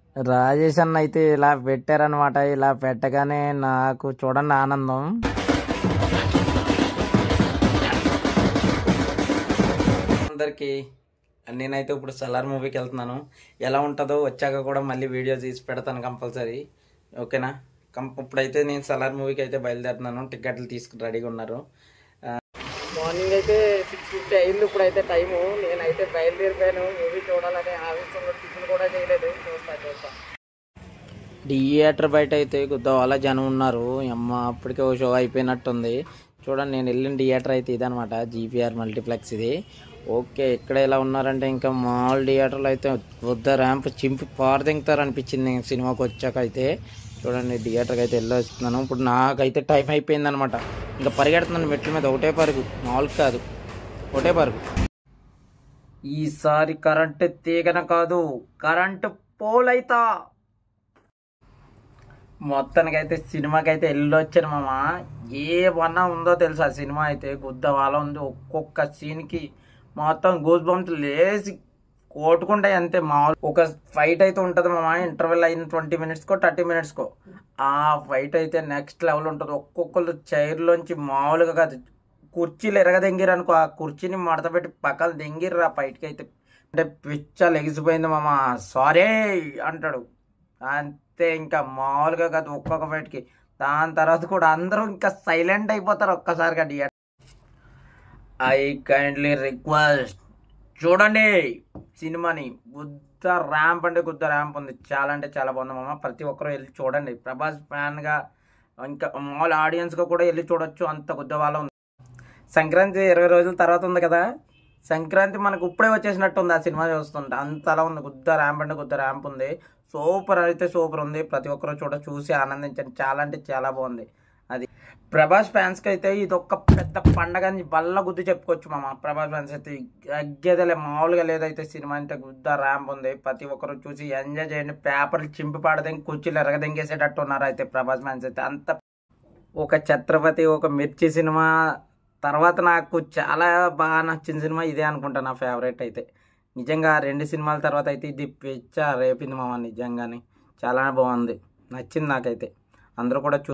రాజేష్ అన్న అయితే ఇలా పెట్టారనమాట ఇలా పెట్టగానే నాకు చూడండి ఆనందం అందరికీ నేనైతే ఇప్పుడు సలార్ మూవీకి వెళ్తున్నాను ఎలా ఉంటుందో వచ్చాక కూడా మళ్ళీ వీడియో తీసి పెడతాను కంపల్సరీ ఓకేనా కం ఇప్పుడైతే నేను సలార్ మూవీకి అయితే బయలుదేరుతున్నాను టికెట్లు తీసుకుని రెడీగా ఉన్నారు మార్నింగ్ అయితే సిక్స్ ఫిఫ్టీ అయింది ఇప్పుడైతే టైము నేనైతే బయలుదేరిపోయాను మూవీ చూడాలని ఆవేశంలో టిఫిన్ కూడా చేయలేదు చూస్తా చూస్తా థియేటర్ బయట అయితే కొద్దిగా అలా జనం ఉన్నారు అమ్మ అప్పటికే ఓ షో అయిపోయినట్టుంది చూడండి నేను వెళ్ళిన థియేటర్ అయితే ఇదనమాట జీపీఆర్ మల్టీప్లెక్స్ ఇది ఓకే ఇక్కడ ఎలా ఉన్నారంటే ఇంకా మాల్ థియేటర్లో అయితే వద్ద ర్యాంప్ చింపి పారదింగుతారు అనిపించింది నేను సినిమాకి వచ్చాక అయితే చూడండి థియేటర్కి అయితే వెళ్ళి వస్తున్నాను ఇప్పుడు నాకైతే టైం అయిపోయింది అనమాట ఇంకా పరిగెడుతున్నాను మెట్ల మీద ఒకటే పరుగు మామూలు కాదు ఒకటే పరుగు ఈసారి కరెంటు తీగన కాదు కరెంటు పోలైతా మొత్తానికి అయితే సినిమాకి అయితే వెళ్ళొచ్చాను మామ ఏ వన్నా ఉందో తెలుసా సినిమా అయితే గుద్ద వాళ్ళ ఉంది ఒక్కొక్క సీన్కి మొత్తం గూస్ బంప్స్ లేచి కొట్టుకుంటాయి అంతే మామూలు ఒక ఫైట్ అయితే ఉంటుంది మామ ఇంటర్వెల్ అయిన ట్వంటీ మినిట్స్కో థర్టీ మినిట్స్కో ఆ ఫైట్ అయితే నెక్స్ట్ లెవెల్ ఉంటుంది ఒక్కొక్కరు చైర్లోంచి మామూలుగా కాదు కుర్చీలు ఎరగదెంగిరు అనుకో ఆ కుర్చీని మడత పెట్టి పక్కన దెంగిర్రు ఆ ఫైట్కి అయితే అంటే పిచ్చ లెగిసిపోయింది మామ సారీ అంటాడు అంతే ఇంకా మామూలుగా కాదు ఒక్కొక్క ఫైట్కి దాని తర్వాత కూడా అందరూ ఇంకా సైలెంట్ అయిపోతారు ఒక్కసారిగా థియేటర్ ఐ కైండ్లీ రిక్వెస్ట్ చూడండి సినిమాని గుద్ద ర్యాంప్ అంటే గుద్ద ర్యాంప్ ఉంది చాలా అంటే చాలా బాగుంది మామ ప్రతి ఒక్కరూ వెళ్ళి చూడండి ప్రభాస్ ఫ్యాన్గా ఇంకా మామూలు ఆడియన్స్గా కూడా వెళ్ళి చూడొచ్చు అంత గుద్ద వాళ్ళ ఉంది సంక్రాంతి ఇరవై రోజుల తర్వాత ఉంది కదా సంక్రాంతి మనకు ఇప్పుడే వచ్చేసినట్టు ఉంది ఆ సినిమా చూస్తుంటే అంతలా ఉంది గుద్ద ర్యాంప్ అంటే గుద్ద ర్యాంప్ ఉంది సూపర్ అయితే సూపర్ ఉంది ప్రతి ఒక్కరు చూడ చూసి ఆనందించండి చాలా అంటే చాలా బాగుంది అది ప్రభాస్ ఫ్యాన్స్కి అయితే ఇది ఒక పెద్ద పండగ అని బల్ల గుద్దు చెప్పుకోవచ్చు మామ ప్రభాస్ ఫ్యాన్స్ అయితే అగ్గేదలే మామూలుగా లేదైతే సినిమా అంటే గుద్ద ర్యాంప్ ఉంది ప్రతి ఒక్కరు చూసి ఎంజాయ్ చేయండి పేపర్లు చింపి పాడదని కుర్చీలు ఎరగదెంగేసేటట్టు ఉన్నారు అయితే ప్రభాస్ ఫ్యాన్స్ అయితే అంత ఒక ఛత్రపతి ఒక మిర్చి సినిమా తర్వాత నాకు చాలా బాగా నచ్చిన సినిమా ఇదే అనుకుంటా నా ఫేవరెట్ అయితే నిజంగా రెండు సినిమాల తర్వాత అయితే ఇది పిచ్చ రేపింది మామ నిజంగానే చాలా బాగుంది నచ్చింది నాకైతే అందరూ కూడా చూ